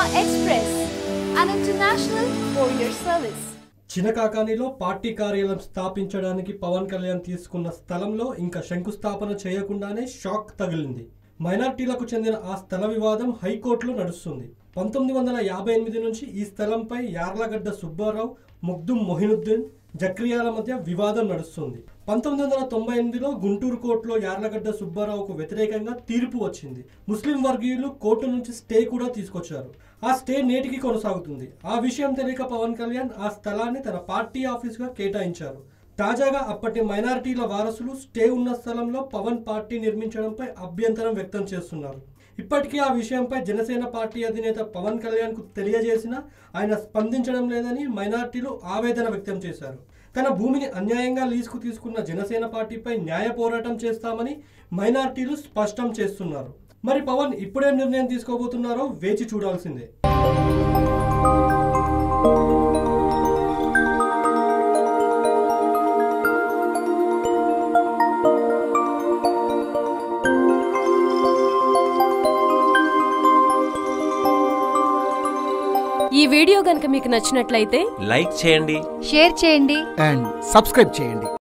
Express, an international courier service. చినకాకానిలో party కార్యాలయం స్థాపించడానికి పవన్ కళ్యాణ్ తీసుకున్న స్థలంలో ఇంకా శంకుస్థాపన చేయకుండానే షాక్ తగిలింది మైనార్టీలకు చెందిన ఆ స్థల వివాదం హైకోర్టులో నడుస్తుంది పంతొమ్మిది వందల యాభై ఎనిమిది నుంచి ఈ స్థలంపై యార్లగడ్డ సుబ్బారావు ముగ్దుం మొహినుద్దీన్ జక్రియాల మధ్య వివాదం నడుస్తుంది పంతొమ్మిది వందల తొంభై ఎనిమిదిలో గుంటూరు కోర్టులో యార్లగడ్డ సుబ్బారావుకు వ్యతిరేకంగా తీర్పు వచ్చింది ముస్లిం వర్గీయులు కోర్టు నుంచి స్టే కూడా తీసుకొచ్చారు ఆ స్టే నేటికి కొనసాగుతుంది ఆ విషయం తెలియక పవన్ కళ్యాణ్ ఆ స్థలాన్ని తన పార్టీ ఆఫీసుగా కేటాయించారు తాజాగా అప్పటి మైనారిటీల వారసులు స్టే ఉన్న స్థలంలో పవన్ పార్టీ నిర్మించడంపై అభ్యంతరం వ్యక్తం చేస్తున్నారు ఇప్పటికీ ఆ విషయంపై జనసేన పార్టీ అధినేత పవన్ కళ్యాణ్ కు తెలియజేసినా ఆయన స్పందించడం లేదని మైనార్టీలు ఆవేదన వ్యక్తం చేశారు తన భూమిని అన్యాయంగా లీజుకు తీసుకున్న జనసేన పార్టీపై న్యాయ పోరాటం చేస్తామని మైనార్టీలు స్పష్టం చేస్తున్నారు మరి పవన్ ఇప్పుడే నిర్ణయం తీసుకోబోతున్నారో వేచి చూడాల్సిందే ఈ వీడియో గనుక మీకు నచ్చినట్లయితే లైక్ చేయండి షేర్ చేయండి అండ్ సబ్స్క్రైబ్ చేయండి